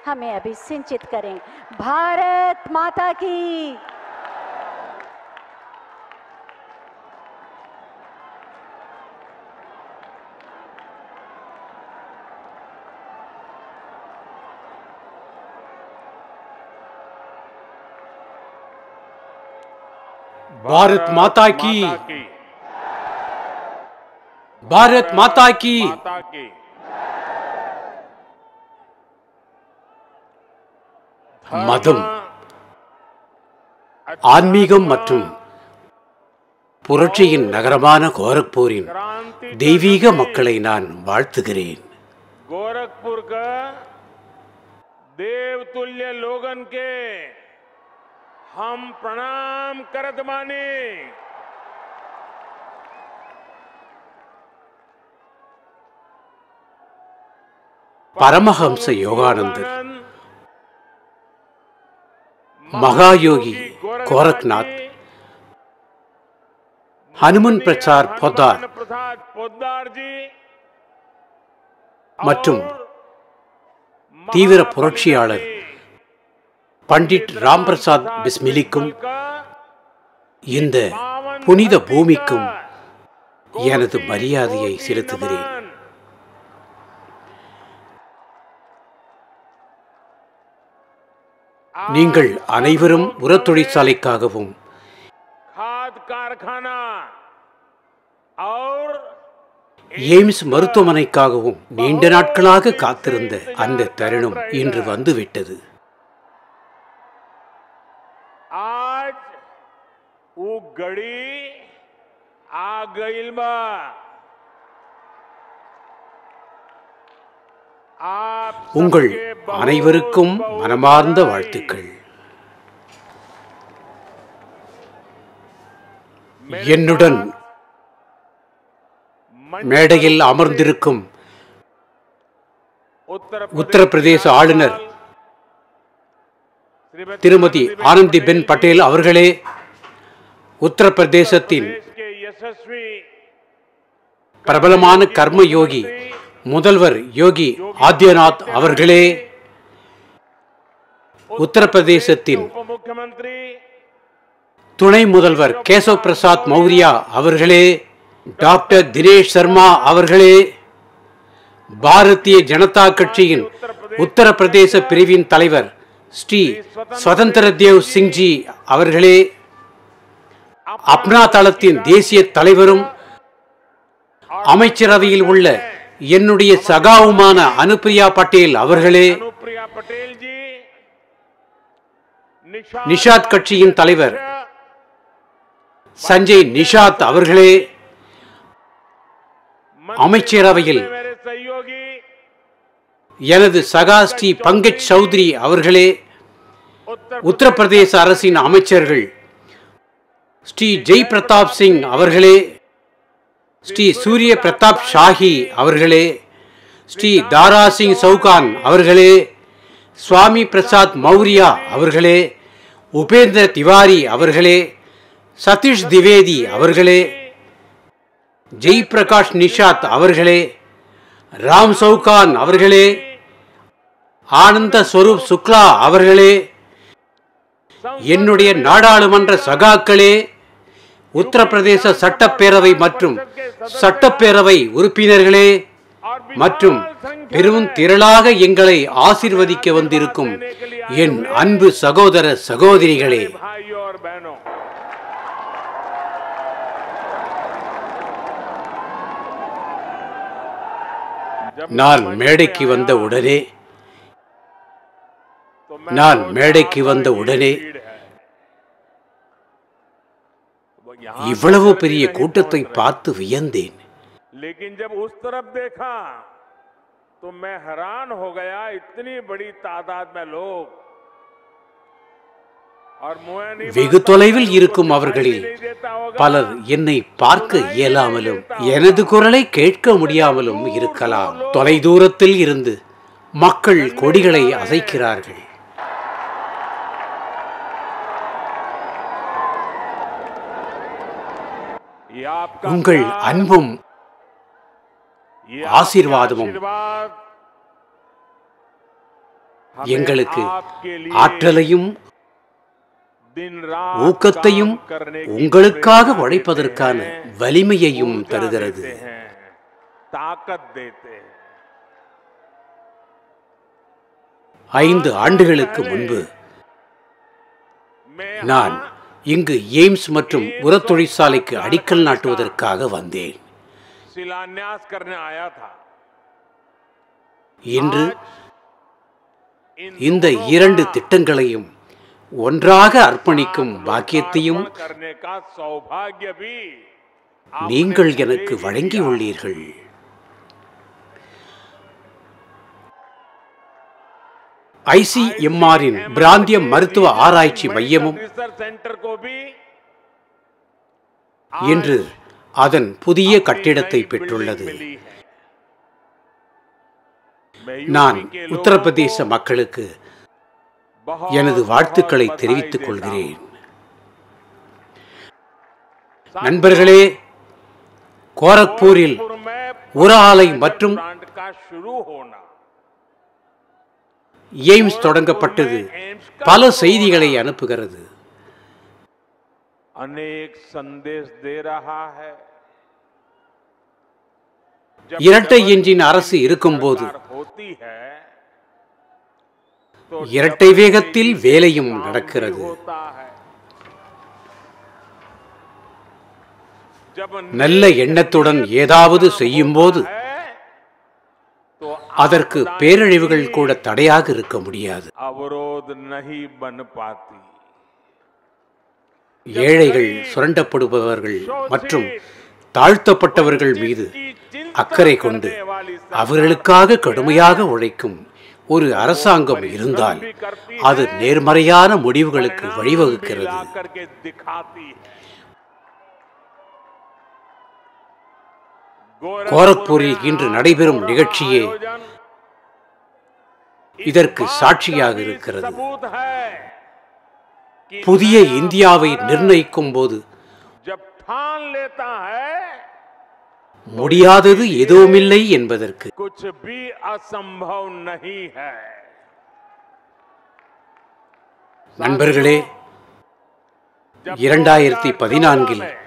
हमें अभी सिंचित करें भारत माता की भारत माता की भारत माता की माता की மதம் ஆன்மீகம் மற்றும் புரட்சியின் நகரமான கோரக்பூரின் क्रांति தெய்வீக மக்களை நான் வாழ்த்துகிறேன் गोरखपुर का देवतुल्य लोगन के हम प्रणाम करत मानी பரமஹம்ச யோகானந்தர் மகாயோகி கோரக்நாத் ஹனுமன் பிரசார் பொத்தார் प्रसाद पोद्दार जी மற்றும் தீவிர புரட்சியாளர் பண்டிட் ராம் பிரசாத் பிஸ்மிலிக்கும் का இந்த புனித பூமிக்கும் எனது மரியாதையை செலுத்துகிறேன் நீங்கள் அனைவரும் உரத் தொழிற்சாலைக்காகவும் खाद कारखाना और எய்ம்ஸ் மருத்துவமனைக்காகவும் நீண்ட நாட்களாக காத்திருந்த அந்த தருணம் இன்று வந்துவிட்டது आज वो घड़ी आ गईल बा आप உங்கள் सबके बहुत அனைவருக்கும் बहुत மனமார்ந்த बधाई। வாழ்த்துக்கள் என்னுடன் मंच மேடையில் அமர்ந்திருக்கும் उत्तर உத்தரப்பிரதேச ஆளுநர் श्रीमती திருமதி ஆனந்தி பென் பட்டேல் அவர்களே உத்தரப்பிரதேசத்தின் देश के यशस्वी பிரபலமான கர்ம யோகி முதல்வர் யோகி ஆத்யநாத் அவர்களே உத்தரப்பிரதேசத்தின் उप मुख्यमंत्री துணை முதல்வர் கேசவ் பிரசாத் மௌரியா அவர்களே டாக்டர் தினேஷ் சர்மா அவர்களே பாரதிய ஜனதா கட்சியின் உத்தரப்பிரதேச பிரிவின் தலைவர் ஸ்ரீ சுதந்திர தேவ் சிங்ஜி அவர்களே அப்னா தளத்தின் தேசிய தலைவரும் அமைச்சரவையில் உள்ள என்னுடைய சகாவுமான அனுப்பிரியா பட்டேல் அவர்களே अनुप्रिया पटेल जी निशा நிஷாத் கட்சியின் தலைவர் சஞ்சய் நிஷாத் அவர்களே அமைச்சரவையில் मेरे सहयोगी எனது சகா ஸ்ரீ பங்கஜ் சௌத்ரி அவர்களே उत्तर உத்தரப்பிரதேச அரசின் அமைச்சர்கள் ஸ்ரீ ஜெய் பிரதாப் சிங் அவர்களே ஸ்ரீ சூரிய பிரதாப் ஷாஹி அவர்களே ஸ்ரீ தாரா சிங் சவுகான் அவர்களே சுவாமி பிரசாத் மௌரியா அவர்களே உபேந்திர திவாரி அவர்களே சதீஷ் திவேதி அவர்களே ஜெய் பிரகாஷ் நிஷாத் அவர்களே ராம் சவுகான் அவர்களே ஆனந்த ஸ்வரூப் சுக்லா அவர்களே என்னுடைய நாடாளுமன்ற சகாக்களே உத்தரப்பிரதேச சட்டப்பேரவை மற்றும் சட்டப்பேரவை உறுப்பினர்களே மற்றும் பெரும் திரளாக எங்களை ஆசிர்வதிக்க வந்திருக்கும் என் அன்பு சகோதர சகோதரிகளே भाइयों और बहनों जब நான் மேடைக்கு வந்த உடனே तो मैं நான் सोचा, மேடைக்கு வந்த ये உடனே भीड़ है। वो यहाँ இவ்வளவு பெரிய கூட்டத்தை பார்த்து வியந்தேன் लेकिन जब उस तरफ देखा तो मैं हैरान हो गया इतनी बड़ी तादाद में लोग और मुझे नहीं வெகு मानता தொலைவில் उनको இருக்கும் दिखाई அவர்களில் भी नहीं देता होगा। பலர் என்னை பார்க்க இயலாமலும் எனது குரலை கேட்க முடியாமலும் இருக்கலாம் தொலைதூரத்தில் இருந்து மக்கள் கொடிகளை அசைக்கிறார்கள் ये आपका உங்கள் प्यार, அன்பும் ये ஆசீர்வாதமும் आशीर्वाद हमें எங்களுக்கு आपके लिए ஆற்றலையும் दिन रात ஊக்கத்தையும் काम करने की உங்களுக்காக प्रेरणा உழைப்பதற்கான देते हैं, வலிமையையும் ऊर्जा தருகிறது देते हैं, ताकत देते हैं ஐந்து ஆண்டுகளுக்கு முன்பு मैं நான் यहाँ இங்கு எய்ம்ஸ் மற்றும் உரத் தொழிற்சாலைக்கு அடிக்கல் நாட்டுவதற்காக வந்தேன் शिलान्यास करने आया था இன்று इन இந்த दोनों இரண்டு का திட்டங்களையும் ஒன்றாக அர்ப்பணிக்கும் பாக்கியத்தையும் लोकार्पण करने का सौभाग्य भी आपने நீங்கள் मुझे எனக்கு ही வழங்கியுள்ளீர்கள் ஐசிஎம்ஆரின் दिया। பிராந்திய மருத்துவ ஆராய்ச்சி மையமும் रिसर्च सेंटर को भी இன்று அதன் புதிய अपनी கட்டிடத்தை नई பெற்றுள்ளது बिल्डिंग मिली है। मैं நான் यूपी के लोगों உத்தரப்பிரதேச को மக்களுக்கு बहुत எனது बहुत வாழ்த்துக்களை बधाई தெரிவித்துக் देता கொள்கிறேன் हूं। साथियों, நண்பர்களே கோரக்பூரில் गोरखपुर में உர ஆலை पॉलीमर மற்றும் प्लांट का शुरू होना எய்ம்ஸ் தொடங்கப்பட்டது பல செய்திகளை அனுப்புகிறது अनेक संदेश दे रहा है जब இரட்டை डबल என்ஜின் அரசு इंजन இருக்கும்போது सरकार होती है तो இரட்டை डबल வேகத்தில் इंजन வேலையும் काम भी நடக்கிறது होता है जब நல்ல नेक எண்ணத்துடன் नियत ஏதாவது काम செய்யும்போது होता है, तो அதற்கு आपदाएं பேரழிவுகள் भी கூட தடையாக இருக்க முடியாது अवरोध नहीं बन पाती ஏழைகள் சுரண்டப்படுபவர்கள் மற்றும் தாழ்த்தப்பட்டவர்கள் மீது அக்கறை கொண்டு அவர்களுக்காக கடுமையாக உழைக்கும் ஒரு அரசாங்கம் இருந்தால் அது நேர்மறையான முடிவுகளுக்கு வழிவகுக்கிறது करके दिखाती है கோரக்பூரில் இன்று நடைபெறும் நிகழ்ச்சியே இதற்கு சாட்சியாக இருக்கிறது सबूत है कि புதிய இந்தியாவை நிர்ணயிக்கும் போது जब ठान लेता है முடியாதது எதுவுமில்லை என்பதற்கு कुछ भी असंभव नहीं है நண்பர்களே जब இரண்டாயிரத்தி 2014 பதினான்கில் में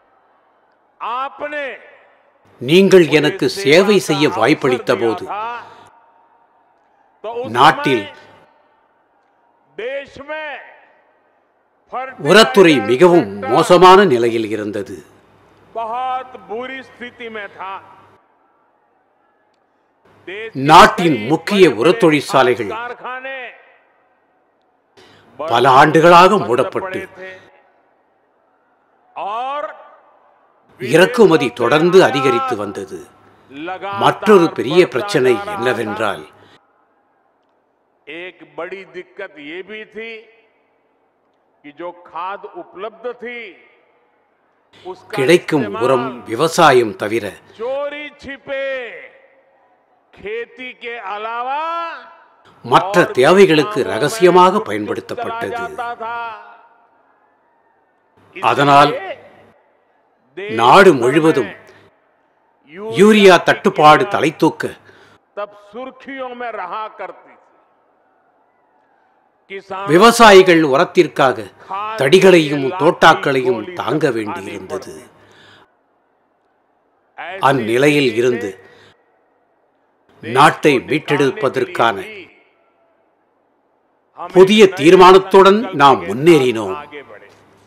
आपने நீங்கள் எனக்கு मुझे சேவை सेवा செய்ய का வாய்ப்பளித்த अवसर போது दिया था, तो उस நாட்டில் समय देश में உரத்துறை fertilizer மிகவும் sector மோசமான நிலையில் இருந்தது बहुत बुरी स्थिति में था देश के நாட்டின் कई முக்கிய बड़े-बड़े உரத் தொழிற்சாலைகள் खाद कारखाने பல बंद ஆண்டுகளாக पड़े மூடப்பட்டு थे। और இறக்குமதி தொடர்ந்து அதிகரித்து வந்தது लगातार மற்றொரு பெரிய बढ़ता பிரச்சனை जा रहा என்னவென்றால் था। एक बड़ी दिक्कत ये भी थी कि जो खाद उपलब्ध थी उसका கிடைக்கும் உரம் इस्तेमाल விவசாயம் தவிர चोरी छिपे खेती के अलावा மற்ற और भी தேவைகளுக்கு कामों में ரகசியமாக गुप्त பயன்படுத்தப்பட்டது चला जाता था। அதனால் इसलिए देश நாடு भर முழுவதும் में யூரியா की தட்டுப்பாடு कीमत தலை தூக்க तब सुर्खियों में रहा करती थी किसानों விவசாயிகள் உரத்திற்காக खाद தடிகளையும் के लाठी தோட்டாக்களையும் गोली தாங்க तक வேண்டியிருந்தது खानी पड़ती। அந்நிலையில் ऐसी இருந்து स्थिति से நாட்டை देश को மீட்டெடுப்பதற்கான निकालने के लिए भी हमें புதிய नए தீர்மானத்துடன் संकल्प நாம் के साथ முன்னேறினோம் आगे बढ़े।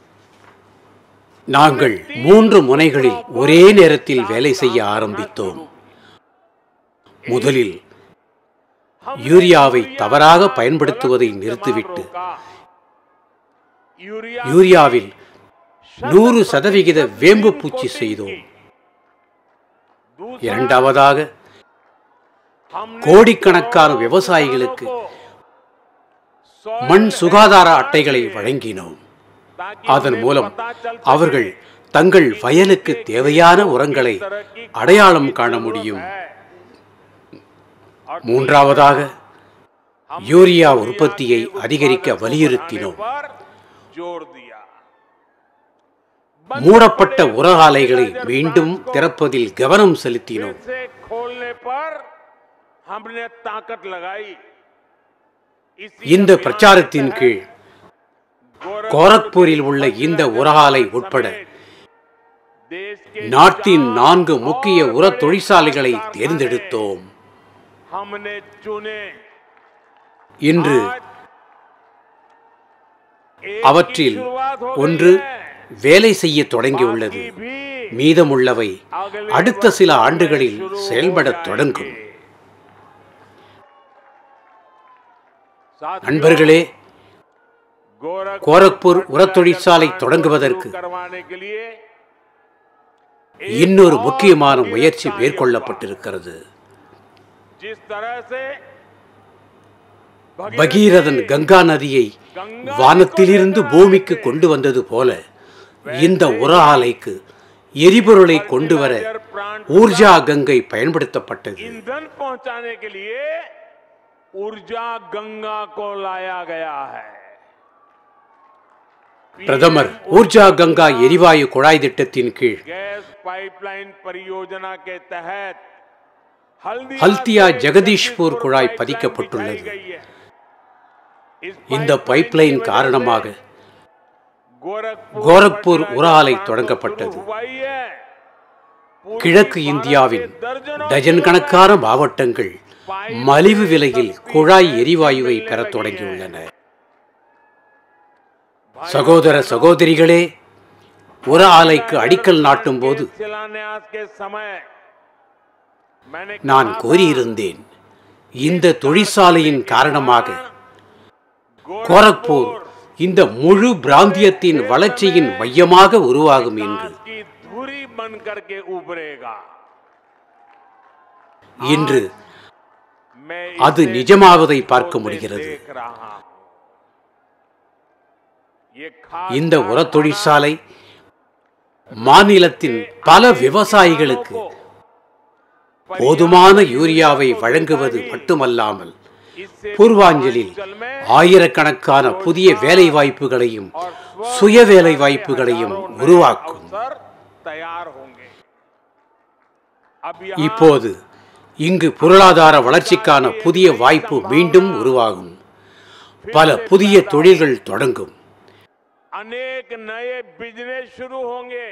நாங்கள் மூன்று முனைகளில் ஒரே நேரத்தில் வேலை செய்ய ஆரம்பித்தோம் முதலில் हमने யூரியாவை यूरिया தவறாக का பயன்படுத்துவதை गलत நிறுத்திவிட்டு इस्तेमाल रोका। यूरिया யூரியாவில் शत நூறு சதவிகித प्रतिशत வேம்பு green பூச்சி coating செய்தோம் की। दूसरा, இரண்டாவதாக हमने கோடிக்கணக்கான करोड़ों விவசாயிகளுக்கு किसानों को soil மண் health சுகாதார card அட்டைகளை दिए, வழங்கினோம் ताकि அதன் उन्हें மூலம் पता चल सके அவர்கள் தங்கள் कि வயலுக்கு किसके தேவையான किस உரங்களை तरह की खाद அடையாளம் की காண जरूरत முடியும் है। और மூன்றாவதாக हमने யூரியா यूरिया உற்பத்தியை के அதிகரிக்க उत्पादन को வலியுறுத்தினோம் बढ़ाने पर जोर दिया बंद மூடப்பட்ட पड़े உர ஆலைகளை fertilizer மீண்டும் plants को திறப்பதில் கவனம் फिर செலுத்தினோம் से खोलने पर हमने ताकत लगाई इसी இந்த अभियान பிரச்சாரத்தின் के கீழ் तहत கோரக்பூரில் உள்ள இந்த உர ஆலை உட்பட देश के நாட்டின் चार நான்கு முக்கிய और உர बड़े தொழிற்சாலைகளை कारखाने தேர்ந்தெடுத்தோம் हमने चुने இன்று आज एक அவற்றில் की शुरुआत हो गई ஒன்று है। வேலை செய்ய தொடங்கியுள்ளது बाकी भी மீதமுள்ளவை अगले அடுத்த சில वर्षों में ஆண்டுகளில் शुरू हो செயல்படத் जाएंगे। தொடங்கும் साथियों, நண்பர்களே गोरखपुर கோரக்பூர் फर्टिलाइजर உரத் தொழிற்சாலை प्लांट को தொடங்குவதற்கு शुरू करवाने के लिए இன்னொரு एक முக்கியமான और முயற்சி कार्य மேற்கொள்ளப்பட்டிருக்கிறது हुआ। जिस तरह से பகீரதன் கங்கா நதியை வானத்திலிருந்து பூமிக்கு கொண்டு வந்தது போல இந்த உர ஆலைக்கு எரிபொருளை கொண்டு வர ஊர்ஜா கங்கை பயன்படுத்தப்பட்டது ईंधन पहुंचाने के लिए ऊर्जा गंगा को लाया गया है பிரதமர் ஊர்ஜா கங்கா எரிவாயு குழாய் திட்டத்தின் கீழ் गैस पाइपलाइन परियोजना के तहत हल्दिया हल्दिया से जगदीशपुर कुழாய் पाइपलाइन பதிக்கப்பட்டுள்ளது. बिछाई गई है। इस இந்த पाइपलाइन பைப்லைன் की वजह காரணமாக से गोरखपुर கோரக்பூர் fertilizer உர ஆலை plant தொடங்கப்பட்டது. शुरू हुआ ही है। पूर्वी கிழக்கு भारत இந்தியாவின் के दर्जनों டஜன் जिलों கணக்கான में மாவட்டங்கள் மலிவு விலையில் குழாய் எரிவாயுவை பெறத் தொடங்கியுள்ளன சகோதர சகோதரிகளே உர ஆலைக்கு அடிக்கல் நாட்டும் போது शिलान्यास के समय मैंने நான் कहा था, கூறியிருந்தேன் இந்த தொழிற்சாலையின் காரணமாக கோரக்பூர் இந்த முழு பிராந்தியத்தின் வளர்ச்சியின் மையமாக உருவாகும் என்று विकास की धुरी बन करके उभरेगा இன்று मैं அது इसे நிஜமாவதை பார்க்க आंखों से முடிகிறது देख रहा हूं। ये खास இந்த உர தொழிற்சாலை மாநிலத்தின் பல விவசாயிகளுக்கு போதுமான யூரியாவை வழங்குவது மட்டுமல்லாமல் इससे பூர்வாஞ்சலில் पूर्वांचल में ஆயிரக்கணக்கான புதிய வேலை வாய்ப்புகளையும் சுய வேலை வாய்ப்புகளையும் உருவாக்கும் अवसर तैयार होंगे अब यहाँ இப்போது இங்கு பொருளாதார வளர்ச்சிக்கான புதிய வாய்ப்பு மீண்டும் உருவாகும் பல புதிய தொழில்கள் தொடங்கும் अनेक नए बिजनेस शुरू होंगे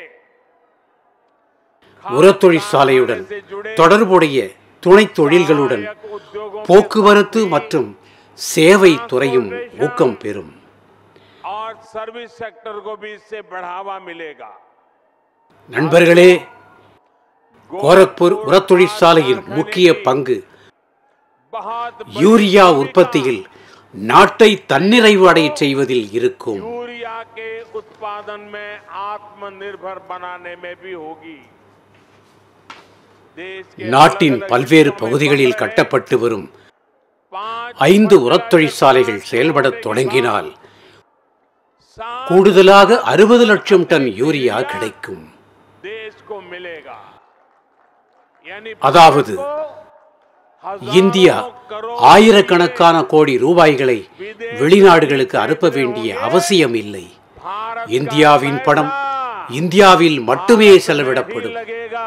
உரத் தொழிற்சாலையுடன் தொடர்புடைய துணை தொழில்களுடன் सहायक उद्योगों में போக்குவரத்து மற்றும் சேவை துறையும் ஊக்கம் பெறும் और सर्विस सेक्टर को भी इससे बढ़ावा मिलेगा நண்பர்களே கோரக்பூர் உரத் தொழிற்சாலையின் முக்கிய பங்கு बहुत बड़ी யூரியா உற்பத்தியில் நாட்டை தன்னிறைவு அடையச் செய்வதில் இருக்கும் यूरिया के उत्पादन में आत्मनिर्भर बनाने में भी होगी देश के நாட்டின் अलग-अलग பல்வேறு हिस्सों में பகுதிகளில் बन रहे கட்டப்பட்டு வரும் पांच ஐந்து fertilizer உரத் தொழிற்சாலைகள் plants செயல்படத் होने के தொடங்கினால் बाद सात கூடுதலாக அறுபது லட்சம் டன் யூரியா கிடைக்கும் देश को मिलेगा यानी அதாவது भारत को हजारों இந்தியா करोड़ ஆயிரக்கணக்கான கோடி ரூபாய்களை வெளிநாடுகளுக்கு அனுப்ப வேண்டிய அவசியம் இல்லை भारत का இந்தியாவின் பணம் पैसा இந்தியாவில் மட்டுமே भारत में செலவிடப்படும் भी लगेगा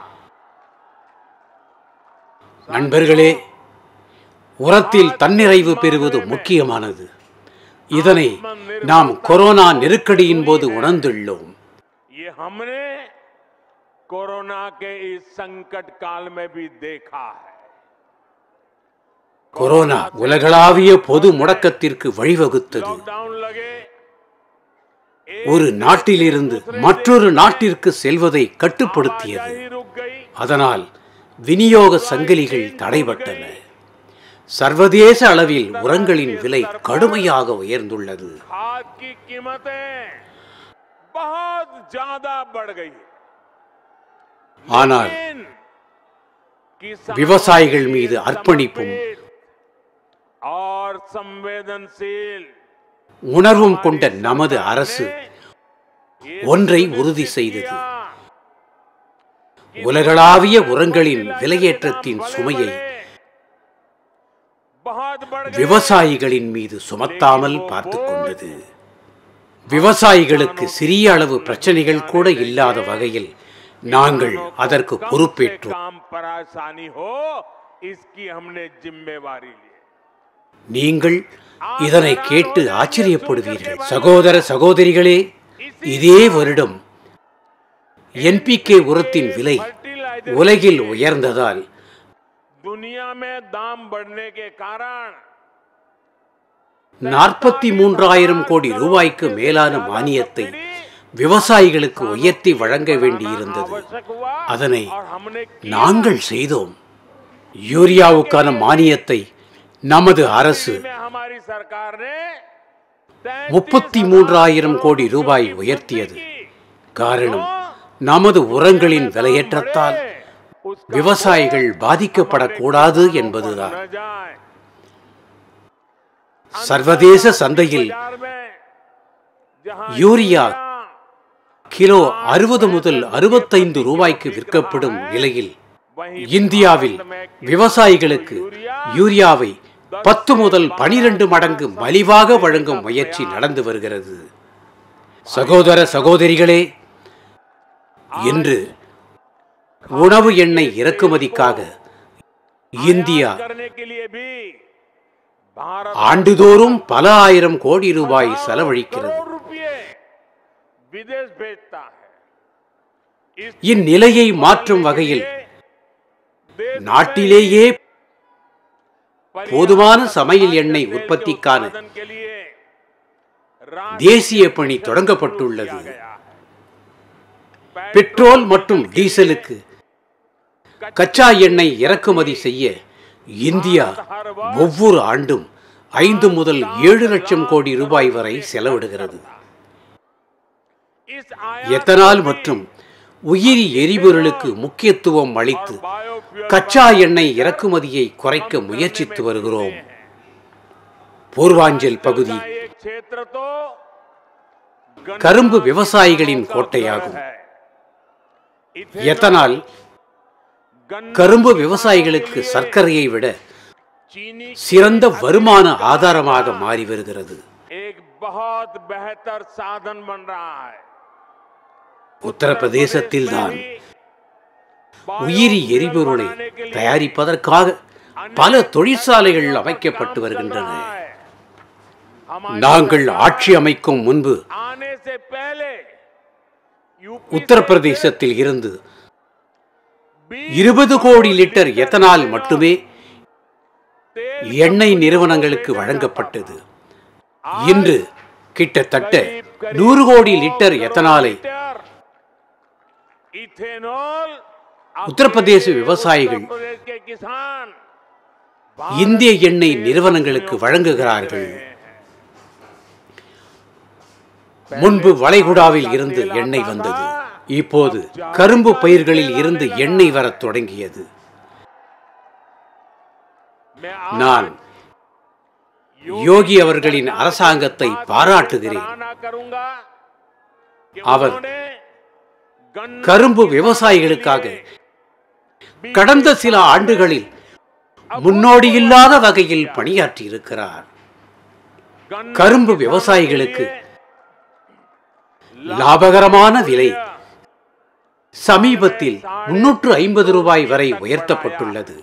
நண்பர்களே உரத்தில் தன்னிறைவு பெறுவது முக்கியமானது இதனை நாம் கொரோனா நெருக்கடியின் போது உணர்ந்துள்ளோம் ये हमने कोरोना के इस संकट काल में भी देखा है கொரோனா உலகளாவிய பொது முடக்கத்திற்கு வழிவகுத்தது लॉकडाउन लगे ஒரு நாட்டிலிருந்து மற்றொரு நாட்டிற்கு செல்வதை கட்டுப்படுத்தியது आवाजाही रुक गई அதனால் விநியோக சங்கிலிகள் தடைபட்டன சர்வதேச அளவில் உரங்களின் விலை கடுமையாக உயர்ந்துள்ளது खाद की कीमतें बहुत ज्यादा बढ़ गई ஆனால் लेकिन किसानों விவசாயிகள் की மீது அர்ப்பணிப்பும் समर्पित और संवेदनशील உணர்வும் கொண்ட நமது அரசு ஒன்றை உறுதி செய்தது உலகளாவிய உரங்களின் விலையேற்றத்தின் சுமையை விவசாயிகளின் மீது சுமத்தாமல் பார்த்து கொண்டது விவசாயிகளுக்கு சிறிய அளவு பிரச்சனைகள் கூட இல்லாத வகையில் நாங்கள் அதற்கு பொறுப்பேற்றோம் काम परेशानी हो इसकी हमने जिम्मेवारी ली நீங்கள் இதனை கேட்டு ஆச்சரியப்படுவீர்கள் சகோதர சகோதரிகளே இதே வருடம் என்பிகே உரத்தின் விலை உலகில் உயர்ந்ததால் दुनिया में दाम बढ़ने के कारण நாற்பத்தி மூன்றாயிரம் கோடி ரூபாய்க்கு மேலான மானியத்தை விவசாயிகளுக்கு உயர்த்தி வழங்க வேண்டியிருந்தது आवश्यक हुआ அதனை और हमने நாங்கள் செய்தோம் யூரியாவுக்கான மானியத்தை நமது அரசு में हमारी सरकार ने முப்பத்தி மூன்றாயிரம் கோடி ரூபாய் உயர்த்தியது காரணம் நமது உரங்களின் விலையேற்றத்தால் उसका விவசாயிகள் பாதிக்கப்படக்கூடாது என்பதுதான் न जाए சர்வதேச சந்தையில் बाजार में जहां யூரியா கிலோ அறுபது முதல் அறுபத்தைந்து ரூபாய்க்கு விற்கப்படும் நிலையில் वहीं இந்தியாவில் விவசாயிகளுக்கு யூரியாவை பத்து முதல் பனிரெண்டு மடங்கு மலிவாக வழங்கும் முயற்சி நடந்து வருகிறது சகோதர சகோதரிகளே இன்று உணவு எண்ணெய் இறக்குமதிக்காக இந்தியா करने के लिए भी भारत ஆண்டுதோறும் பல ஆயிரம் கோடி ரூபாய் செலவழிக்கிறது करोड़ रुपए विदेश भेजता है इस இந்நிலையை மாற்றும் வகையில் देश நாட்டிலேயே पर्याप्त போதுமான சமையல் எண்ணெய் உற்பத்திக்கான उत्पादन के लिए राज्य தேசிய பணி தொடங்கப்பட்டுள்ளது गया है பெட்ரோல் மற்றும் டீசலுக்கு கச்சா எண்ணெய் இறக்குமதி செய்ய இந்தியா ஒவ்வொரு ஆண்டும் ஐந்து முதல் ஏழு லட்சம் கோடி ரூபாய் வரை செலவிடுகிறது इस आयात எத்தனால் மற்றும் உயிரி எரிபொருளுக்கு முக்கியத்துவம் அளித்து बायोफ्यूल கச்சா எண்ணெய் இறக்குமதியை குறைக்க முயற்சித்து வருகிறோம் பூர்வாஞ்சல் பகுதி का एक क्षेत्र तो गन्ना கரும்பு விவசாயிகளின் கோட்டையாகும் है எத்தனால் गन्ना கரும்பு விவசாயிகளுக்கு சர்க்கரையை விட चीनी சிறந்த வருமான ஆதாரமாக மாறி வருகிறது एक बहुत बेहतर साधन बन रहा है உத்தரப்பிரதேசத்தில் தான் உயிரி எரிபொருளை தயாரிப்பதற்காக பல தொழிற்சாலைகள் அமைக்கப்பட்டு வருகின்றன हमारे நாங்கள் ஆட்சி அமைக்கும் முன்பு आने से पहले यूपी உத்தரப்பிரதேசத்தில் இருந்து இருபது கோடி லிட்டர் எத்தனால் மட்டுமே எண்ணெய் நிறுவனங்களுக்கு வழங்கப்பட்டது இன்று கிட்டத்தட்ட நூறு கோடி லிட்டர் எத்தனாலை लीटर इथेनॉल உத்தரப்பிரதேச விவசாயிகள் उत्तर प्रदेश के किसान இந்திய எண்ணெய் நிறுவனங்களுக்கு வழங்குகிறார்கள் முன்பு வளைகுடாவில் இருந்து எண்ணெய் வந்தது இப்போது கரும்பு பயிர்களில் இருந்து எண்ணெய் வரத் தொடங்கியது मैं நான் யோகி அவர்களின் அரசாங்கத்தை பாராட்டுகிறேன் सराहना करूंगा कि அவர் उन्होंने गन्ना கரும்பு விவசாயிகளுக்காக கடந்த சில ஆண்டுகளில் முன்னோடியில்லாத வகையில் பணியாற்றி இருக்கிறார் गन्ना கரும்பு விவசாயிகளுக்கு லாபகரமான விலை சமீபத்தில் முன்னூற்று ஐம்பது ரூபாய் வரை உயர்த்தப்பட்டுள்ளது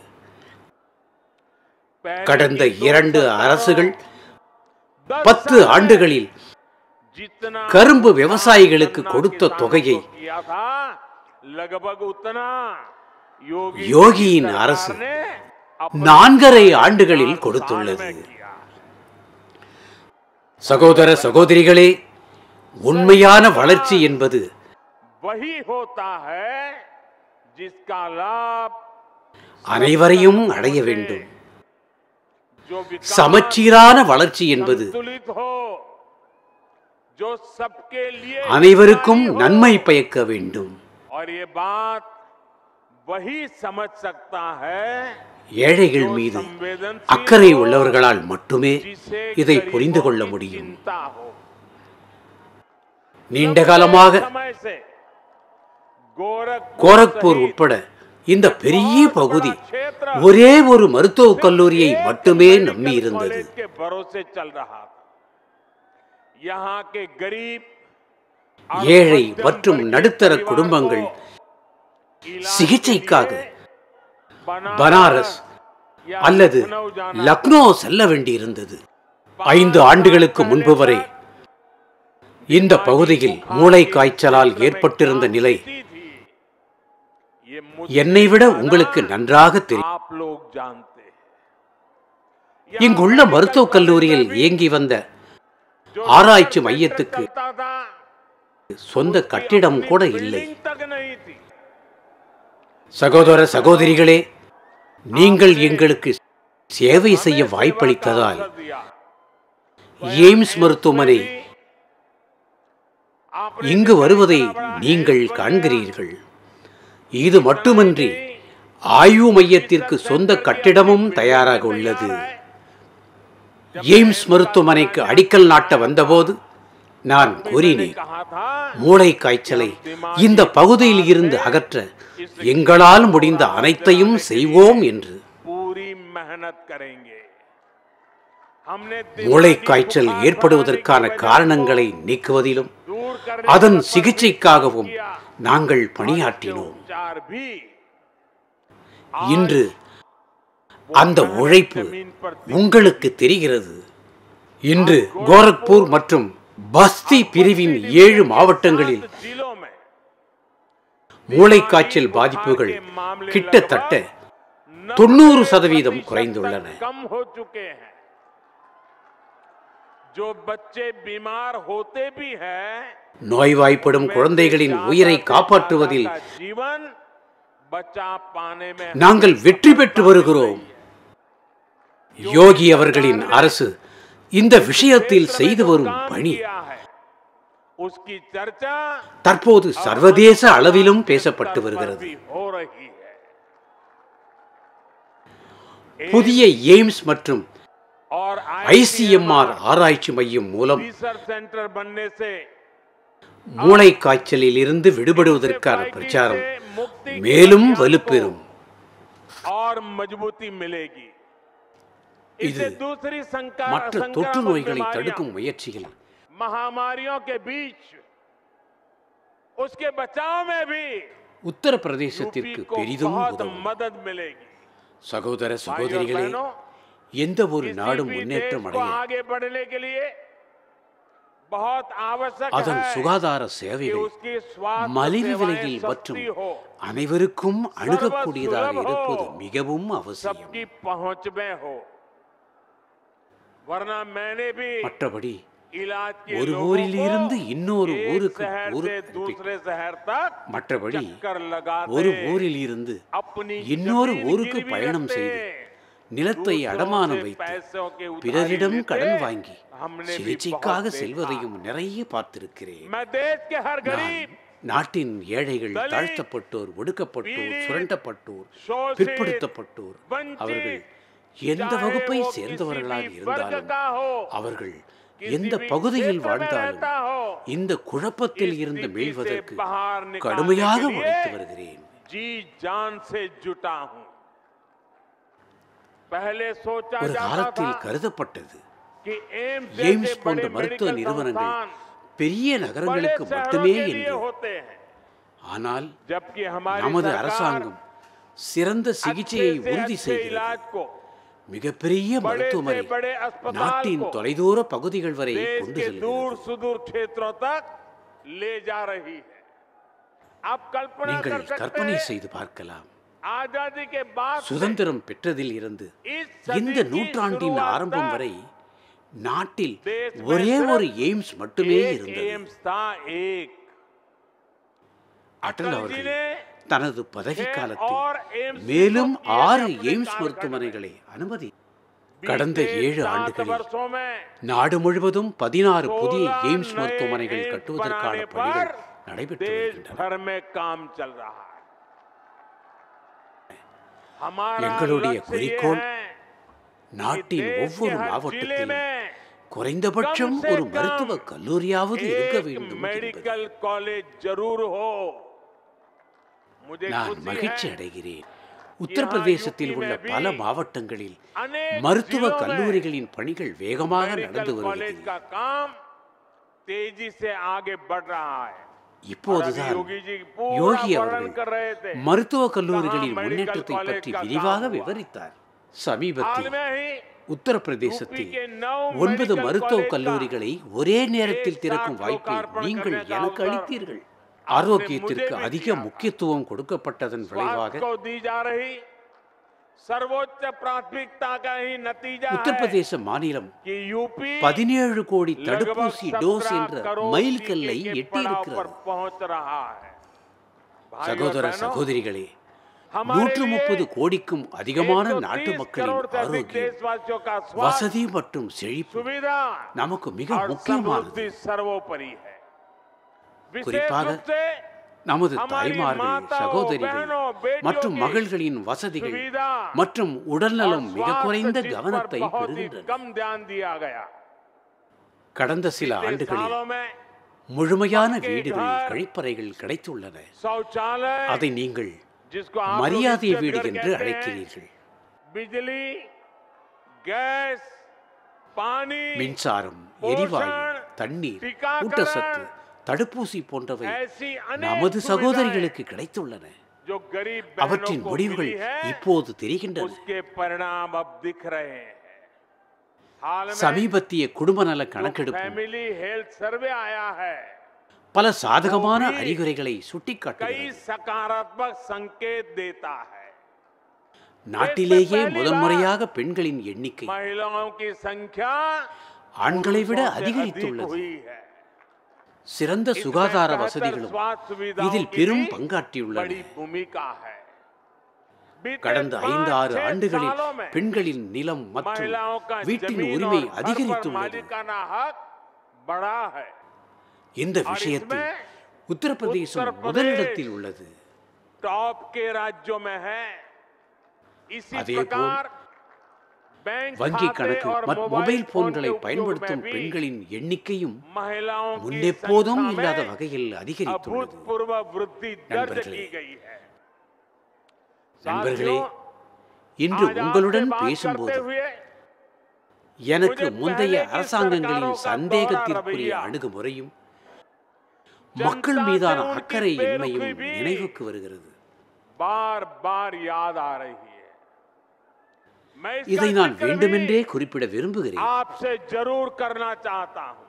கடந்த இரண்டு அரசுகள் பத்து ஆண்டுகளில் जितना கரும்பு விவசாயிகளுக்கு கொடுத்த தொகையை किया था लगभग उतना योगी யோகியின் அரசு ने अपने நான்கரை ஆண்டுகளில் கொடுத்துள்ளது में किया சகோதர சகோதரிகளே உண்மையான வளர்ச்சி என்பது वही होता है जिसका लाभ அனைவரையும் அடைய வேண்டும் जो विकास சமச்சீரான வளர்ச்சி என்பது संतुलित हो जो सबके लिए அனைவருக்கும் நன்மை பயக்க வேண்டும் और ये बात वही समझ सकता है ஏழைகள் जो மீது संवेदनशील அக்கறை हो, உள்ளவர்களால் மட்டுமே जिसे இதை गरीबों புரிந்து கொள்ள की முடியும் चिंता हो நீண்ட காலமாக समय से गोरखपुर கோரக்பூர் உட்பட இந்த பெரிய பகுதி ஒரே ஒரு மருத்துவக் கல்லூரியை மட்டுமே நம்பி இருந்தது कॉलेज के भरोसे चल रहा था यहाँ के गरीब और ஏழை मध्यम மற்றும் वर्ग के நடுத்தர परिवार குடும்பங்கள் को इलाज சிகிச்சைக்காக के लिए பனாரஸ் या அல்லது लखनऊ जाना லக்னோ செல்ல வேண்டியிருந்தது ஐந்து ஆண்டுகளுக்கு முன்பு வரை இந்த பகுதியில் மூளை காய்ச்சலால் ஏற்பட்டிருந்த நிலை थी ये मुझ என்னை விட உங்களுக்கு நன்றாக தெரியும் आप लोग जानते हैं இங்குள்ள மருத்துவக் கல்லூரியில் இயங்கி வந்த ஆராய்ச்சி மையத்துக்கு चलता था சொந்த கட்டிடம் கூட இல்லை बिल्डिंग तक नहीं थी சகோதர சகோதரிகளே நீங்கள் எங்களுக்கு சேவை செய்ய வாய்ப்பளித்ததால் अवसर दिया எய்ம்ஸ் மருத்துவமனை आपने இங்கு வருவதை நீங்கள் காண்கிறீர்கள் இது மட்டுமன்றி ஆய்வு மையத்திற்கு சொந்த கட்டிடமும் தயாராக உள்ளது எய்ம்ஸ் மருத்துவமனைக்கு அடிக்கல் நாட்ட வந்தபோது நான் கூறினேன் कहा था மூளை காய்ச்சலை இந்த பகுதியில் இருந்து அகற்ற எங்களால் முடிந்த அனைத்தையும் செய்வோம் என்று पूरी मेहनत करेंगे हमने மூளை காய்ச்சல் ஏற்படுவதற்கான காரணங்களை நீக்குவதிலும் दूर करने அதன் சிகிச்சைக்காகவும் நாங்கள் பணியாற்றினோம் उपचार भी இன்று அந்த உழைப்பு உங்களுக்கு தெரிகிறது இன்று கோரக்பூர் மற்றும் பஸ்தி பிரிவின் ஏழு மாவட்டங்களில் जिलों में மூளைக்காய்ச்சல் பாதிப்புகள் கிட்டத்தட்ட தொண்ணூறு சதவீதம் குறைந்துள்ளன कम हो चुके हैं जो बच्चे बीमार होते भी हैं நோய்வாய்ப்படும் குழந்தைகளின் உயிரை காப்பாற்றுவதில் का जीवन बचा पाने में நாங்கள் வெற்றி பெற்று வருகிறோம் யோகி அவர்களின் அரசு இந்த விஷயத்தில் செய்து வரும் काम பணி किया है उसकी चर्चा தற்போது சர்வதேச அளவிலும் பேசப்பட்டு स्तर पर வருகிறது भी हो रही है புதிய எய்ம்ஸ் மற்றும் और ஐசிஎம்ஆர் ஆராய்ச்சி மையம் மூலம் रिसर्च सेंटर बनने से மூளை காய்ச்சலில் இருந்து விடுபடுவதற்கான பிரச்சாரம் मुक्ति மேலும் வலுப்பெறும் और मजबूती मिलेगी இது इसे दूसरी संका- மற்ற தொற்று संक्रामक நோய்களை बीमारियां, தடுக்கும் முயற்சியில் महामारियों के बीच उसके बचाव में भी உத்தரப்பிரதேசத்திற்கு यूपी को பெரிதும் बहुत உதவும் मदद मिलेगी சகோதர भाइयों और சகோதரிகளே बहनों, எந்த ஒரு किसी நாடும் भी முன்னேற்றம் देश को அடைய आगे बढ़ने के लिए बहुत आवश्यक அதன் है சுகாதார कि சேவைகள் उसकी स्वास्थ्य மலிவு सेवाएं விலையில் மற்றும் सस्ती हो அனைவருக்கும் அணுகக்கூடியதாக சுலப இருப்பது ஹோ. மிகவும் அவசியம் सबकी पहुंच में हो वरना मैंने भी மற்றபடி इलाज के ஒரு लोगों ஊரில் को இருந்து இன்னொரு एक ஊருக்கு शहर से ஊருக்கு दूसरे शहर तक மற்றபடி चक्कर लगाते ஒரு ஊரில் இருந்து अपनी இன்னொரு जमीन ஊருக்கு गिरवी பயணம் रखते, செய்து நிலத்தை दूसरों அடமானம் से வைத்து पैसों के उधारी பிறரிடம் लेते, கடன் வாங்கி हमने भी சிகிச்சைக்காக बहुत देखा। செல்வதையும் நிறைய பார்த்திருக்கிறேன் मैं देश के हर நான் गरीब நாட்டின் ஏழைகள் தலித், தாழ்த்தப்பட்டோர் ஒடுக்கப்பட்டோர் பீடித், சுரண்டப்பட்டோர் शोषित, பிற்படுத்தப்பட்டோர் वंचित, அவர்கள் எந்த चाहे வகுப்பை वो சேர்ந்தவர்களாக किसी भी वर्ग இருந்தாலும் का हो, அவர்கள் किसी எந்த भी பகுதியில் क्षेत्र में வாழ்ந்தாலும் रहता हो, இந்த குழப்பத்தில் इस இருந்து स्थिति மீள்வதற்கு से बाहर निकालने கடுமையாக के लिए உழைத்து வருகிறேன் जी जान से जुटा हूं पहले सोचा ஒரு जाता காலத்தில் था கருதப்பட்டது कि एम्स எய்ம்ஸ் जैसे போன்ற बड़े மருத்துவ मेडिकल நிறுவனங்கள் संस्थान பெரிய बड़े நகரங்களுக்கு शहरों மட்டுமே के लिए என்று होते हैं ஆனால் जबकि हमारी நமது सरकार அரசாங்கம் சிறந்த अच्छे சிகிச்சையை से உறுதி अच्छे செய்கிறது इलाज को மிகப்பெரிய बड़े से மருத்துவமனை बड़े अस्पताल நாட்டின் को தொலைதூர பகுதிகள் வரை देश கொண்டு के दूर செல்கிறது सुदूर क्षेत्रों तक ले जा रही है आप कल्पना कर நீங்கள் सकते கற்பனை हैं செய்து பார்க்கலாம் आजादी के बाद से சுதந்திரம் பெற்றதில் இருந்து इस सदी இந்த की நூற்றாண்டின் शुरुआत ஆரம்பம் तक வரை நாட்டில் देश में ஒரே सिर्फ ஒரு எய்ம்ஸ் மட்டுமே एक இருந்தது एम्स था एक அடல் अटल जी அவர்கள் ने தனது பதவி छह காலத்தில் और एम्स மேலும் को किए ஆறு अपने எய்ம்ஸ் कार्यकाल மருத்துவமனைகளை அனுமதி में। கடந்த बीते ஏழு सात ஆண்டுகளில் वर्षों में நாடு முழுவதும் பதினாறு புதிய 16 எய்ம்ஸ் नए மருத்துவமனைகள் एम्स கட்டுவதற்கான बनाने பணிகள் पर நடைபெற்று देश வருகின்றன भर में काम चल रहा है हमारा எங்களுடைய लक्ष्य ये குறிக்கோள் है कि நாட்டின் देश के ஒவ்வொரு हर जिले மாவட்டத்திலும் में குறைந்தபட்சம் कम से ஒரு कम மருத்துவ கல்லூரியாவது இருக்க एक வேண்டும் என்பது मेडिकल कॉलेज जरूर हो मुझे நான் खुशी மகிழ்ச்சி है அடைகிறேன் உத்தரப்பிரதேசத்தில் यूपी உள்ள में भी பல மாவட்டங்களில் अनेक மருத்துவ जिलों में கல்லூரிகளின் பணிகள் வேகமாக நடந்து मेडिकल कॉलेज வருகிறது का काम तेजी से आगे बढ़ रहा है और अभी இப்போதுதான் योगी जी पूरा யோகி वर्णन அவர்கள் कर रहे थे மருத்துவ கல்லூரிகளின் कहाँ முன்னேற்றத்தை मेडिकल பற்றி कॉलेज का விரிவாக काम हुआ। விவரித்தார் हाल சமீபத்தில் में ही உத்தரப்பிரதேசத்தில் यूपी के नौ ஒன்பது मेडिकल மருத்துவ कॉलेज का கல்லூரிகளை ஒரே நேரத்தில் एक திறக்கும் साथ வாய்ப்பை लोकार्पण நீங்கள் करने का எனக்கு अवसर அளித்தீர்கள் आपने ஆரோக்கியத்திற்கு मुझे भी அதிக दिया था। முக்கியத்துவம் கொடுக்கப்பட்டதன் स्वास्थ्य விளைவாக को दी जा रही सर्वोच्च प्राथमिकता का ही नतीजा है உத்தரப்பிரதேச மாநிலம் कि यूपी பதினேழு கோடி लगभग தடுப்பூசி டோஸ் 17 என்ற करोड़ மைல்கல்லை टीके के पड़ाव पर எட்டியிருக்கிறது पहुंच रहा है भाइयों और சகோதர बहनों, சகோதரிகளே हमारे நூற்று लिए முப்பது கோடிக்கும் அதிகமான 130 நாட்டு करोड़ மக்களின் से अधिक ஆரோக்கியம் देशवासियों का स्वास्थ्य வசதி மற்றும் செழிப்பு सुविधा நமக்கு மிக और முக்கியமானது समृद्धि सर्वोपरि है विशेष குறிப்பாக रूप से நமது हमारी தாய்மார்கள் माताओं, சகோதரிகள் बहनों, बेटियों மற்றும் की மகள்களின் வசதிகள் सुविधा மற்றும் और உடல்நலம் மிக स्वास्थ्य குறைந்த जिस पर கவனத்தை बहुत ही பெறுகின்றன कम ध्यान दिया गया கடந்த சில पिछले ஆண்டுகளில் सालों में முழுமையான பக்கே வீடுகள் घर, கழிப்பறைகள் கிடைத்துள்ளன शौचालय அதை நீங்கள் जिसको आप लोग மரியாதை इज्जत வீடு घर என்று कहते हैं, அழைக்கிறீர்கள் बिजली गैस पानी மின்சாரம் எரிவாயு தண்ணீர் टीकाकरण, ஊட்டச்சத்து தடுப்பூசி போன்றவை ऐसी अनेक நமது सुविधाएं சகோதரிகளுக்கு கிடைத்துள்ளன जो गरीब बहनों அவற்றின் को முடிவுகள் मिली है இப்போது தெரிகின்றன उसके परिणाम अब दिख रहे हैं हाल में சமீபத்திய குடும்ப நல जो கணக்கெடுப்பு फैमिली हेल्थ सर्वे आया है பல சாதகமான वो भी அறிகுறிகளை कई சுட்டிக்காட்டுகிறது सकारात्मक संकेत देता है நாட்டிலேயே पहली முதன்முறையாக பெண்களின் எண்ணிக்கை महिलाओं की संख्या ஆண்களை விட पुरुषों से अधिक அதிகரித்துள்ளது हुई है சிறந்த इसमें சுகாதார बेहतर வசதிகளும் स्वास्थ्य सुविधाओं இதில் की பெரும் भी பங்காற்றியுள்ளன बड़ी भूमिका है बीते கடந்த पाँच, ஐந்து ஆறு छह ஆண்டுகளில் सालों में பெண்களின் நிலம் மற்றும் महिलाओं का வீட்டின் जमीन உரிமை और घर पर அதிகரித்துள்ளது मालिकाना हक बढ़ा है இந்த और விஷயத்தில் इसमें உத்தரப்பிரதேசம் उत्तर प्रदेश முதலிடத்தில் உள்ளது टॉप के राज्यों में है इसी அதேபோல் प्रकार बैंक வங்கி खाते கணக்கு और மற்றும் मोबाइल மொபைல் फोन போன்களை के उपयोग में பயன்படுத்தும் भी பெண்களின் எண்ணிக்கையும் महिलाओं की முன்னெப்போதும் संख्या இல்லாத में வகையில் அதிகரித்துள்ளது अभूतपूर्व वृद्धि दर्ज நண்பர்களே, की गई है நண்பர்களே साथियों, இன்று आज உங்களுடன் आपसे बात பேசும்போது करते हुए எனக்கு मुझे முந்தைய पहले की அரசாங்கங்களின் सरकारों का சந்தேகத்திற்குரிய दोहरा रवैया, அணுகுமுறையும் जनता மக்கள் से மீதான उनकी அக்கறை இன்மையும் बेरुखी भी நினைவுக்கு வருகிறது बार बार याद आ रही है मैं इसका இதை நான் जिक्र வேண்டுமென்றே भी குறிப்பிட விரும்புகிறேன் आपसे जरूर करना चाहता हूं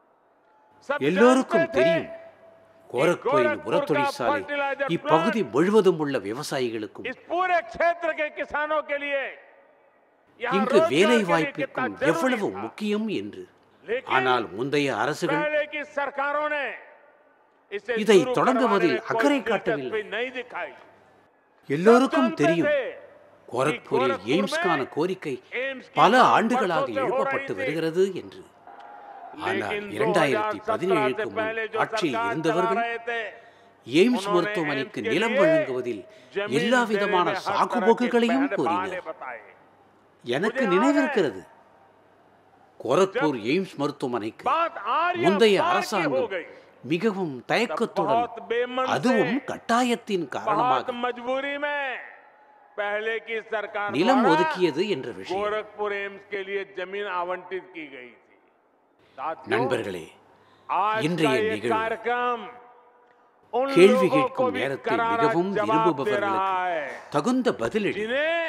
सब எல்லோருக்கும் जानते थे தெரியும் கோரக்பூரின் கோரக்பூர் உரத் का தொழிற்சாலை fertilizer இப்பகுதி முழுவதும் உள்ள விவசாயிகளுக்கும் इस पूरे क्षेत्र के किसानों के लिए यहाँ இங்கு रोजगार வேலை के लिए कितना வாய்ப்பிற்கும் जरूरी எவ்வளவு था। முக்கியம் என்று लेकिन ஆனால் முந்தைய அரசுகள் पहले की सरकारों ने इसे இதை शुरू தொடங்குவதில் करवाने में அக்கறை कोई காட்டவில்லை. दिलचस्पी नहीं दिखाई எல்லோருக்கும் सब जानते தெரியும் थे கோரக்பூரில் கோரக்பூர் எய்ம்ஸ்கான में கோரிக்கை एम्स की பல मांग ஆண்டுகளாக वर्षों से हो எழுப்பப்பட்டு रही थी। வருகிறது என்று ஆனால் लेकिन இரண்டாயிரத்தி 2017 பதினேழுக்கு से முன் पहले जो ஆட்சியில் सरकार चला இருந்தவர்கள் रहे थे எய்ம்ஸ் उन्होंने மருத்துவமனைக்கு एम्स के நிலம் लिए வழங்குவதில் जमीन எல்லா देने விதமான में हर तरह के சாக்குபோக்குகளையும் बहने கூறினர் बहाने बताए எனக்கு मुझे நினைவிருக்கிறது கோரக்பூர் எய்ம்ஸ் மருத்துவமனைக்கு बात आर्य முந்தைய पार की हो அரசாங்கம் गई மிகவும் தயக்கத்துடன் बहुत बेमन அதுவும் से கட்டாயத்தின் बहुत காரணமாக मजबूरी में पहले की सरकार நிலம் द्वारा ஒதுக்கியது என்ற விஷயம் गोरखपुर एम्स के लिए जमीन आवंटित की गई थी साथियों, நண்பர்களே आज இன்றைய का ये நிகழ்வு कार्यक्रम उन கேள்வி लोगों को கேட்கும் भी நேரத்தை करारा மிகவும் जवाब दे रहा விரும்புபவர்களுக்கு है தகுந்த பதிலடி जिन्हें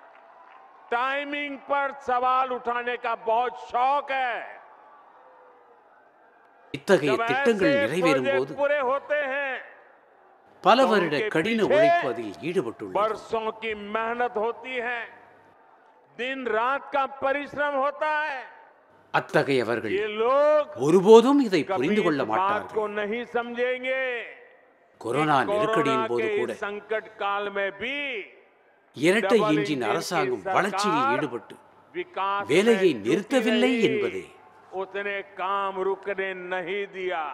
टाइमिंग पर सवाल उठाने का बहुत शौक है இத்தகைய जब திட்டங்கள் ऐसे நிறைவேறும் प्रोजेक्ट போது पूरे होते हैं பல तो வருட उनके கடின पीछे உழைப்பு அதில் ஈடுபட்டுள்ளது बरसों की मेहनत होती है दिन रात का परिश्रम होता है அத்தகையவர்கள் ये लोग ஒருபோதும் இதை कभी புரிந்து इस கொள்ள बात மாட்டார்கள் को नहीं समझेंगे கொரோனா कि நெருக்கடியின் कोरोना போது के கூட इस संकट काल में भी இரட்டை डबल இன்ஜின் इंजन की அரசாங்கம் सरकार வளர்ச்சியில் ஈடுபட்டு विकास வேலையை में जुटी நிறுத்தவில்லை रही। என்பதே उसने काम रुकने नहीं दिया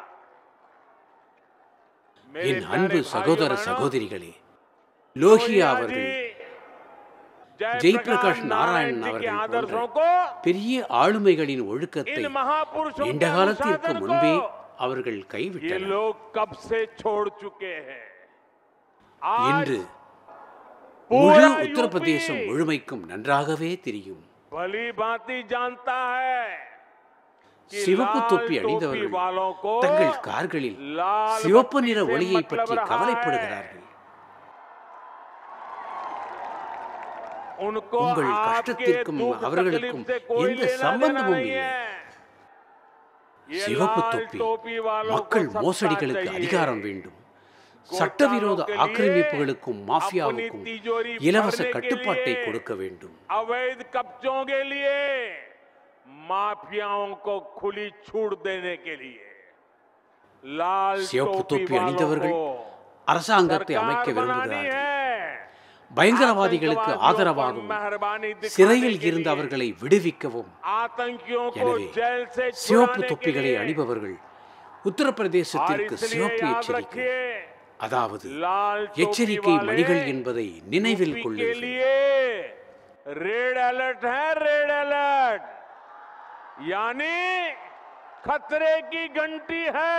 मेरे என் அன்பு प्यारे சகோதர भाइयों-बहनों, சகோதரிகளே லோகியா लोहिया அவர்கள் जी, ஜெயபிரகாஷ் जयप्रकाश நாராயணன் नारायण जी के அவர்கள் आदर्शों போன்ற को பெரிய ஆளுமைகளின் ஒழுக்கத்தை इन महापुरुषों நீண்ட के காலத்திற்கு अनुशासन முன்பே को அவர்கள் ये கைவிட்டனர் लोग कब से छोड़ चुके हैं आज இன்று पूरा முழு यूपी உத்தரப்பிரதேசம் முழுமைக்கும் நன்றாகவே தெரியும் भली भांति जानता है कि சிவப்பு लाल தொப்பி टोपी அணிந்தவர்கள் वालों को தங்கள் கார்களில் लाल சிவப்பு बत्ती நிற से ஒளியை मतलब பற்றி रहा है। கவலைப்படுகிறார்கள் उनको உங்கள் आपके கஷ்டத்திற்கும் दुख அவர்களுக்கும் तकलीफ से कोई எந்த लेना देना சம்பந்தமும் नहीं இல்லை है ये சிவப்பு लाल தொப்பி टोपी वालों को மக்கள் सत्ता மோசடிகளுக்கு चाहिए। அதிகாரம் வேண்டும் சட்டவிரோத கோட்டாளோ ஆக்கிரமிப்புகளுக்கும் மாஃபியாவுக்கும் अपनी तिजोरी இலவச भरने के கட்டுப்பாட்டை लिए கொடுக்க வேண்டும் अवैध कब्जों के लिए माफियाओं को खुली छूट देने के लिए लाल சிவப்பு टोपी தொப்பி वालों அணிந்தவர்கள் को அரசாங்கத்தை அமைக்க सरकार बनानी விரும்புகிறார்கள் है பயங்கரவாதிகளுக்கு आतंकवादियों पर ஆதரவாகவும் मेहरबानी दिखाने சிறையில் के இருந்து लिए அவர்களை விடுவிக்கவும் आतंकियों को எனவே जेल से சிவப்பு छुड़ाने के தொப்பிகளை लिए அணிபவர்கள் और உத்தரப்பிரதேசத்திற்கு इसलिए சிவப்பு याद எச்சரிக்கை रखिए அதாவது लाल टोपी எச்சரிக்கை वाले மணிகள் என்பதை நினைவில் यूपी के கொள்ளுங்கள் लिए रेड अलर्ट है रेड अलर्ट यानी खतरे की घंटी है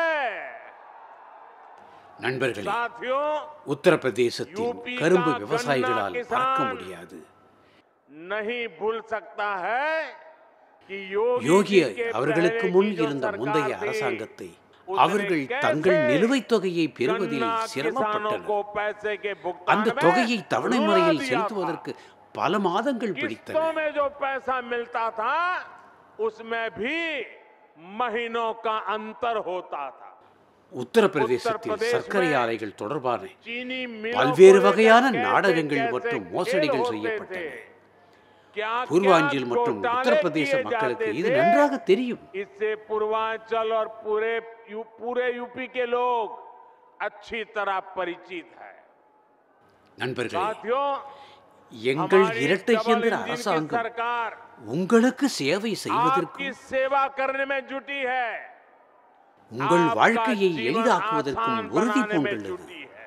நண்பர்களே साथियों உத்தரப்பிரதேசத்தின் யூபி கரும்பு கா விவசாயிகளால் கன்னா பறக்க கிசான் முடியாது नहीं भूल सकता है कि योगी யோகி जी के அவர்களுக்கு पहले முன் की जो இருந்த सरकार முந்தைய थी, அரசாங்கத்தை उसने அவர்கள் कैसे தங்கள் நிலுவைத் தொகையை பெறுவதில் गन्ना किसानों சிரமப்பட்டனர் को पैसे के भुगतान அந்த में தொகையை தவணை रुला முறையில் दिया था। செலுத்துவதற்கு பல மாதங்கள் किस्तों பிடித்தன में जो पैसा मिलता था उसमें भी महीनों का अंतर होता था உத்தரப்பிரதேசத்தில் உத்தரப்பிரதேச சர்க்கரை ஆலைகள் தொடர்பான चीनी मिलों பல்வேறு को வகையான लेकर நாடகங்கள் कैसे மற்றும் खेल மோசடிகள் होते செய்யப்பட்டன थे। क्या பூர்வாஞ்சல் क्या மற்றும் घोटाले உத்தரப்பிரதேச किए மக்களுக்கு जाते இது थे? நன்றாக தெரியும் इससे पूर्वांचल और पूरे यू, पूरे यूपी के लोग अच्छी तरह परिचित है நண்பர்களே साथियों எங்கள் हमारी இரட்டை डबल இயந்திர इंजन की அரசாங்கம் सरकार உங்களுக்கு சேவை आपकी செய்வதற்கும் सेवा करने में जुटी है உங்கள் आपका வாழ்க்கையை जीवन எளிதாக்குவதற்கும் आसान உறுதி बनाने में பூண்டுள்ளது जुटी है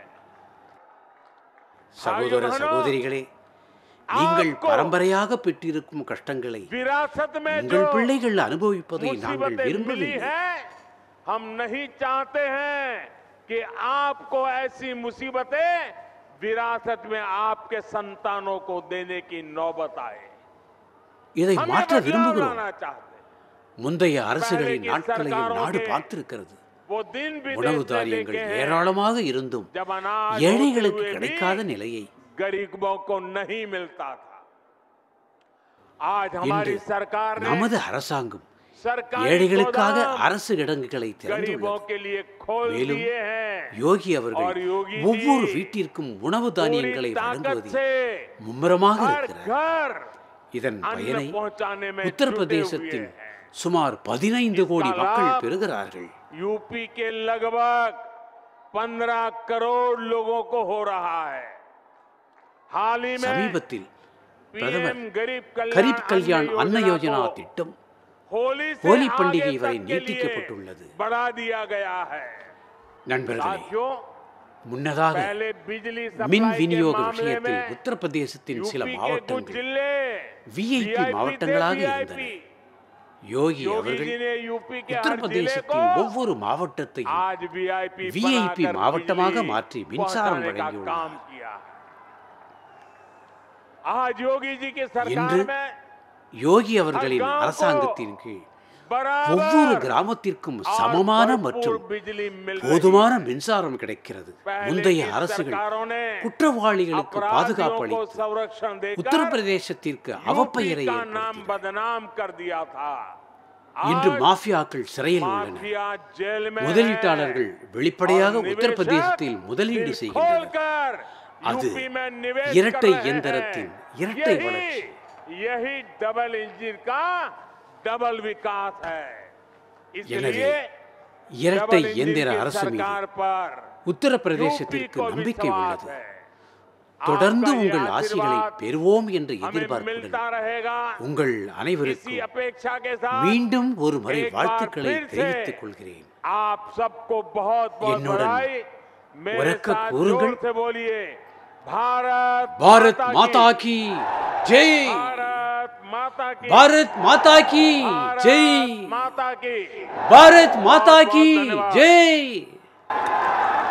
சகோதர भाइयों, சகோதரிகளே நீங்கள் आपको பரம்பரையாக பெற்றிருக்கும் கஷ்டங்களை विरासत में जो உங்கள் பிள்ளைகள் அனுபவிப்பதை நாங்கள் मुसीबतें मिली விரும்பவில்லை है हम नहीं चाहते हैं कि आपको ऐसी मुसीबतें विरासत में आपके संतानों को देने की नौबत आए இதை हम ये மாற்ற बदलाव விரும்புகிறோம் लाना चाहते हैं முந்தைய அரசுகளின் பழைய நாட்களையும் சர்க்காரோகே நாடு பார்த்திருக்கிறது वो दिन भी உணவு देश ने தானியங்கள் देखे हैं ஏராளமாக இருந்தும் जब अनाज ஏழைகளுக்கு होते हुए கிடைக்காத भी நிலையை गरीबों को नहीं मिलता था आज हमारी இன்று सरकार ने நமது அரசாங்கம் सरकारी ஏழைகளுக்காக गोदाम அரசு இடங்களை गरीबों திறந்துள்ளது के लिए खोल மேலும் दिए हैं யோகி और அவர்கள் योगी जी ஒவ்வொரு வீட்டிற்கும் உணவு தானியங்களை पूरी ताकत வழங்குவதில் से மும்முரமாக हर இருக்கிறார் घर இதன் अन्न பயனை पहुंचाने में जुटे உத்தரப்பிரதேசத்தின் हुए हैं சுமார் பதினைந்து கோடி इसका மக்கள் लाभ பெறுகிறார்கள் यूपी के लगभग 15 करोड़ लोगों को हो रहा है हाल ही में சமீபத்தில் பிரதமர் पीएम गरीब கரீப் கல்யாண் कल्याण அன்ன अन्न யோஜனா योजना को திட்டம் होली से होली आगे पंडिगे तक वரை के लिए நீட்டிக்கப்பட்டுள்ளது. बढ़ा दिया गया है நண்பர்களே साथियों முன்னதாக पहले बिजली மின் सप्लाई के விநியோக मामले விஷயத்தில் में உத்தரப்பிரதேசத்தின் சில यूपी के कुछ மாவட்டங்கள் जिले VIP VIP थे, மாவட்டங்களாக VIP. இருந்தன. யோகி योगी அவர்கள் जी ने यूपी के हर जिले உத்தரப்பிரதேசத்தின் को ஒவ்வொரு மாவட்டத்தையும் आज वीआईपी VIP बनाकर மாவட்டமாக बिजली மாற்றி மின்சாரம் पहुंचाने का வழங்கியுள்ளார். काम किया है आज योगी जी की सरकार இன்று में யோகி அவர்களின் गांव को அரசாங்கத்தின் கீழ் बराबर ஒவ்வொரு கிராமத்திற்கும் और சமமான भरपूर மற்றும் बिजली मिल रही போதுமான மின்சாரம் கிடைக்கிறது पहले முந்தைய की அரசுகள் सरकारों ने குற்றவாளிகளுக்கு अपराधियों பாதுகாப்பு को அளித்து संरक्षण देकर உத்தரப்பிரதேசத்திற்கு यूपी அவப்பெயரை का नाम ஏற்படுத்தின बदनाम कर दिया था இன்று आज மாஃபியாக்கள் சிறையில் உள்ளனர் माफिया जेल में முதலீட்டாளர்கள் है। வெளிப்படையாக और உத்தரப்பிரதேசத்தில் निवेशक முதலீடு दिल செய்கின்றனர் खोलकर அது यूपी में निवेश இரட்டை कर रहे இயந்திரத்தின் हैं। இரட்டை यही- வளர்ச்சி. यही डबल इंजन का डबल विकास है எனவே इसलिए இரட்டை डबल इंजन இயந்திர की அரசு மீது सरकार पर உத்தரப்பிரதேசத்திற்கு यूपी को நம்பிக்கை विश्वास உள்ளது है தொடர்ந்து आपका ये உங்கள் ஆசிகளை आशीर्वाद பெறுவோம் என்ற हमें எதிர்பார்ப்புடன் मिलता रहेगा உங்கள் इसी அனைவருக்கும் अपेक्षा के साथ மீண்டும் ஒரு முறை एक बार வாழ்த்துக்களை फिर से தெரிவித்துக் கொள்கிறேன் आप सबको बहुत बहुत என்னுடன் बधाई मेरे உரக்க साथ கூறுங்கள். जोर से बोलिए भारत பாரத் माता மாதா की கி ஜெய் भारत माता की பாரத் மாதா கி भारत ஜெய் माता की பாரத் மாதா बहुत கி धन्यवाद। ஜெய்